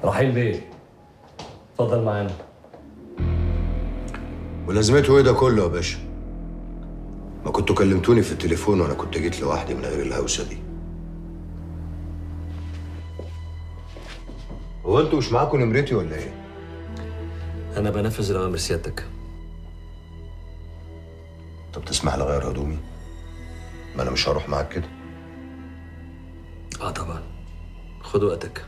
رحيل بيه اتفضل معانا ولازمته ايه ده كله يا باشا؟ ما كنتوا كلمتوني في التليفون وانا كنت جيت لوحدي من غير الهوسه دي. هو انتوا مش معاكم نمرتي ولا ايه؟ انا بنفذ الاوامر سيادتك طب تسمح لي اغير هدومي؟ ما انا مش هروح معاك كده. اه طبعا خد وقتك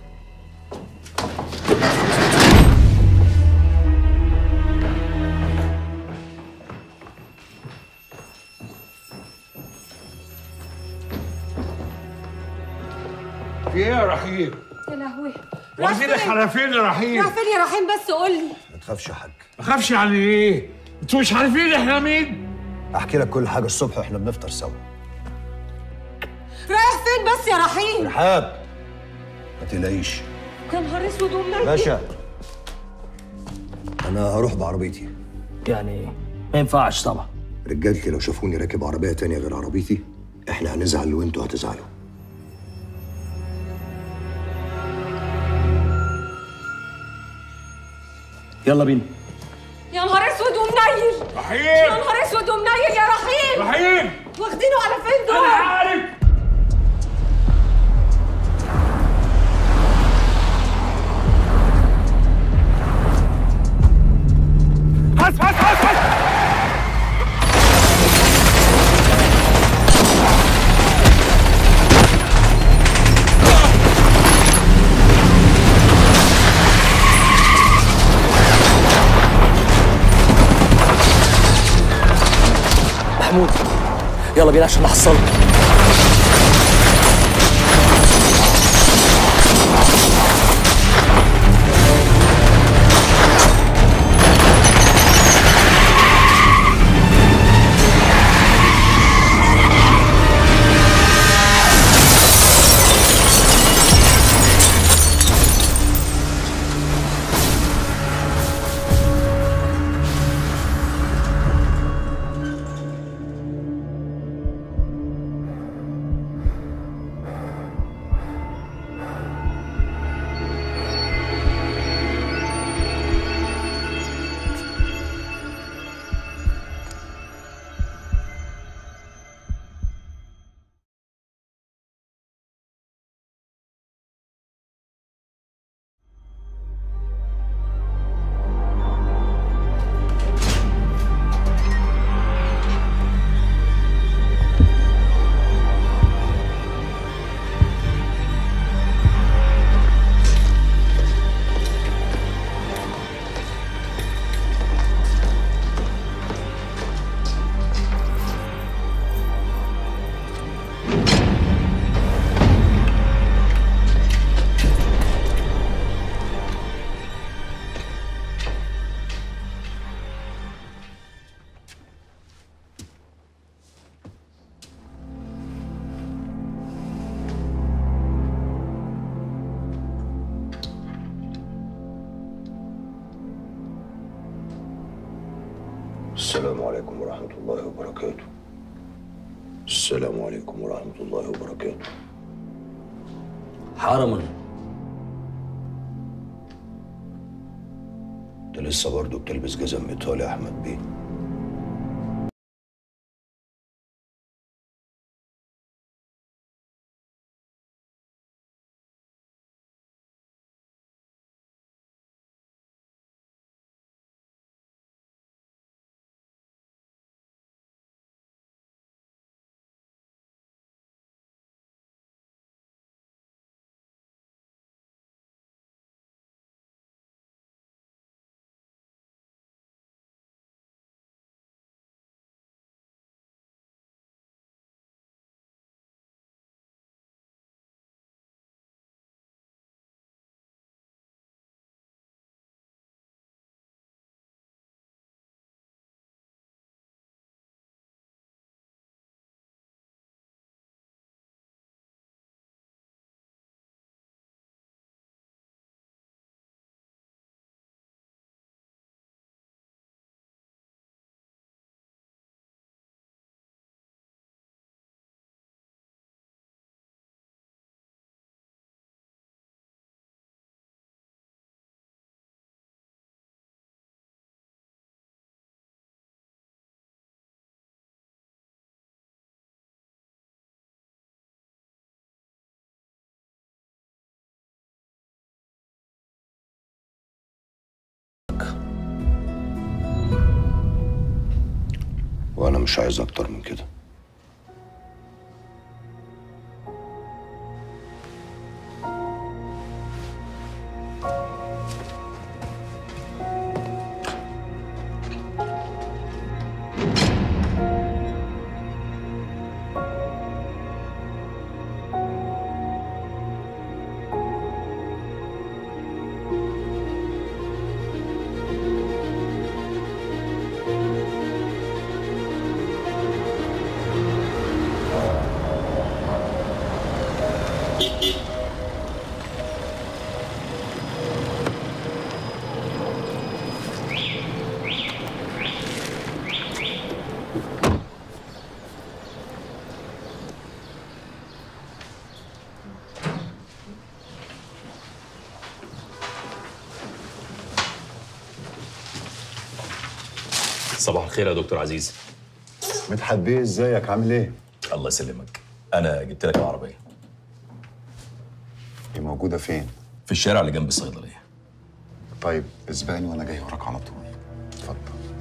في ايه يا رحيم؟ يا لهوي راح واخدينك فين؟ على فين يا رحيم؟ راح فين يا رحيم بس قول لي ما تخافش يا حاج. ما خافش يعني ايه؟ انتوا مش عارفين احنا مين؟ احكي لك كل حاجه الصبح واحنا بنفطر سوا. رايح فين بس يا رحيم رحاب ما تقلقيش. يا نهار اسود ومنيل باشا انا هروح بعربيتي. يعني ما ينفعش طبعا رجالتي لو شافوني راكب عربيه تانية غير عربيتي احنا هنزعل وانتوا هتزعلوا. يلا بينا يا نهار اسود ومنيل يا رحيم نهار اسود ومنيل يا رحيم رحيم واخدينه على فين انا دول عارف بس بس بس بس محمود يلا بينا عشان نحصله السلام عليكم ورحمة الله وبركاته السلام عليكم ورحمة الله وبركاته حرما انت لسه برضه بتلبس جزم ايطالي يا احمد بيه وانا مش عايز اكتر من كده صباح الخير يا دكتور عزيز مدحت بيه ازيك عامل ايه؟ الله يسلمك انا جبت لك العربيه هي موجودة فين؟ في الشارع اللي جنب الصيدليه طيب اسبقني وانا جاي وراك على طول اتفضل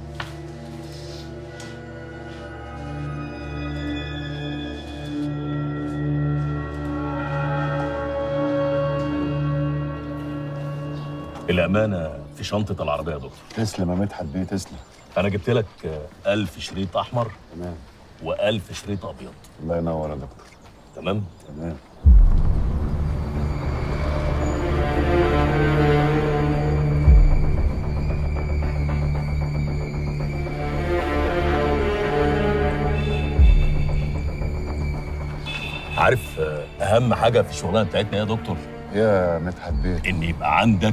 الامانه في شنطه العربيه يا دكتور تسلم يا مدحت بيه تسلم انا جبت لك آه، ألف شريط احمر تمام وألف شريط ابيض الله ينور يا دكتور تمام تمام عارف آه، اهم حاجه في الشغلانه بتاعتنا يا دكتور يا مدحت بيه ان يبقى عندك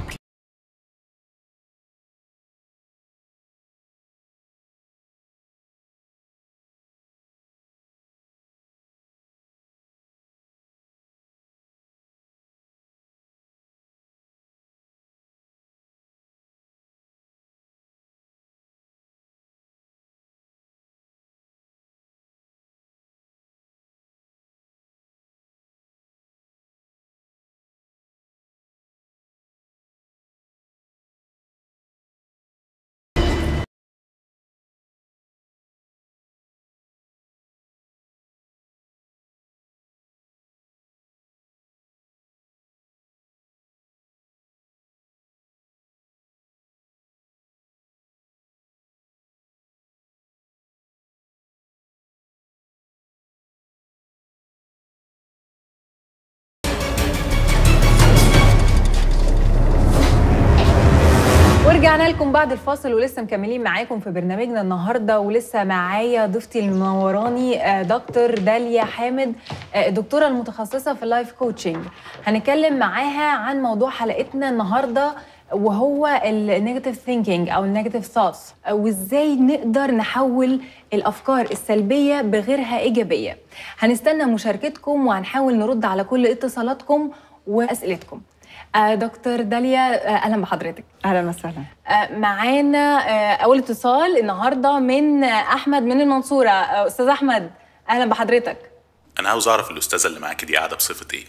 ورجعنا لكم بعد الفاصل ولسه مكملين معاكم في برنامجنا النهارده ولسه معايا ضيفتي المنوراني آه، دكتور داليا حامد آه، الدكتوره المتخصصه في اللايف كوتشنج هنتكلم معاها عن موضوع حلقتنا النهارده وهو النيجاتيف ثينكينج او النيجاتيف ثوتس وازاي نقدر نحول الافكار السلبيه بغيرها ايجابيه هنستنى مشاركتكم وهنحاول نرد على كل اتصالاتكم واسئلتكم آه، دكتور داليا آه، اهلا بحضرتك اهلا وسهلا آه، معانا آه، اول اتصال النهارده من آه، احمد من المنصوره آه، استاذ احمد اهلا بحضرتك انا عاوز اعرف الاستاذه اللي معاكي دي قاعده بصفه ايه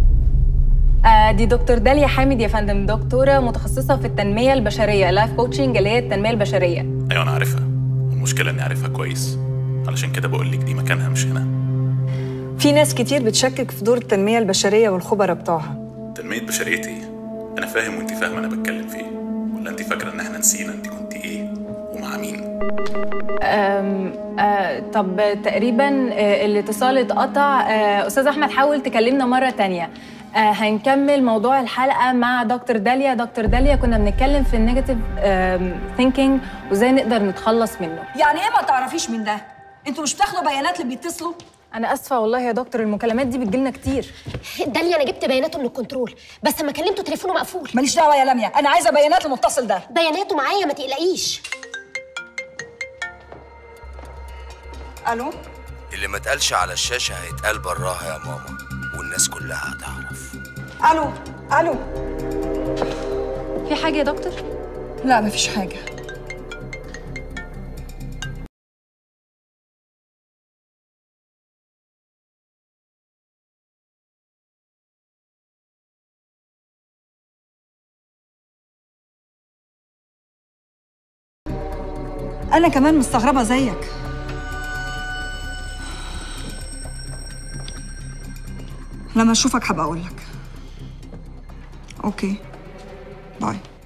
آه، دي دكتور داليا حامد يا فندم دكتوره متخصصه في التنميه البشريه لايف كوتشنج اللي هي التنميه البشريه ايوه انا عارفها المشكله اني عارفها كويس علشان كده بقول لك دي مكانها مش هنا في ناس كتير بتشكك في دور التنميه البشريه والخبراء بتوعها تنميه بشريتي ايه انا فاهم وانت فاهمه انا بتكلم في ايه ولا انت فاكره ان احنا نسينا انت كنت ايه ومع مين آم، آه، طب تقريبا آه، الاتصال اتقطع آه، استاذ احمد حاول تكلمنا مره تانية آه، هنكمل موضوع الحلقه مع دكتور داليا دكتور داليا كنا بنتكلم في النيجاتيف ثينكينج وازاي نقدر نتخلص منه يعني ايه ما تعرفيش من ده؟ انتوا مش بتاخدوا بيانات اللي بيتصلوا؟ انا اسفه والله يا دكتور المكالمات دي بتجيلنا كتير داليا انا جبت بياناته من الكنترول بس لما كلمته تليفونه مقفول ماليش دعوه يا لميا انا عايزه بيانات المتصل ده بياناته معايا ما تقلقيش الو اللي ما اتقالش على الشاشة هيتقال براها يا ماما والناس كلها هتعرف الو الو في حاجه يا دكتور لا مفيش حاجه انا كمان مستغربه زيك لما اشوفك هبقى اقول لك اوكي باي